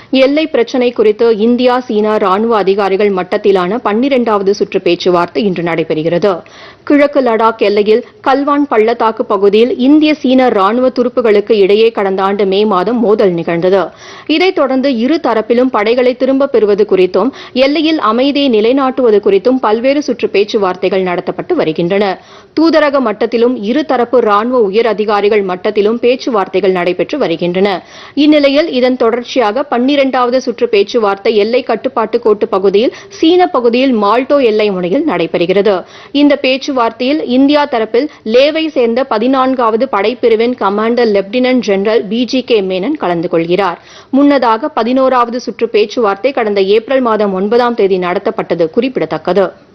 எல்லை பிரச்சினை குறித்து இந்தியா சீனா ராணுவ அதிகாரிகள் மட்டத்திலான பன்னிரண்டாவது சுற்று பேச்சுவார்த்தை இன்று நடைபெறுகிறது கிழக்கு லடாக் எல்லையில் கல்வான் பள்ளத்தாக்கு பகுதியில் இந்திய சீன ராணுவ துருப்புகளுக்கு இடையே கடந்த ஆண்டு மே மாதம் மோதல் நிகழ்ந்தது இதைத் தொடர்ந்து இரு தரப்பிலும் படைகளை திரும்பப் பெறுவது குறித்தும் எல்லையில் அமைதியை நிலைநாட்டுவது குறித்தும் பல்வேறு சுற்று பேச்சுவார்த்தைகள் நடத்தப்பட்டு வருகின்றன தூதரக மட்டத்திலும் இருதரப்பு ராணுவ உயர் அதிகாரிகள் மட்டத்திலும் பேச்சுவார்த்தைகள் நடைபெற்று வருகின்றன இந்நிலையில் இதன் தொடர்ச்சியாக பன்னிரண்டாவது சுற்று பேச்சுவார்த்தை எல்லை கட்டுப்பாட்டு கோட்டு பகுதியில் சீன பகுதியில் மால்டோ எல்லை முனையில் நடைபெறுகிறது இந்த பேச்சுவார்த்தையில் இந்தியா தரப்பில் லேவை சேர்ந்த பதினான்காவது படைப்பிரிவின் commander lieutenant general P G K Menon கலந்து கொள்கிறார் முன்னதாக பதினோராவது சுற்று பேச்சுவார்த்தை கடந்த ஏப்ரல் மாதம் ஒன்பதாம் தேதி நடத்தப்பட்டது குறிப்பிடத்தக்கது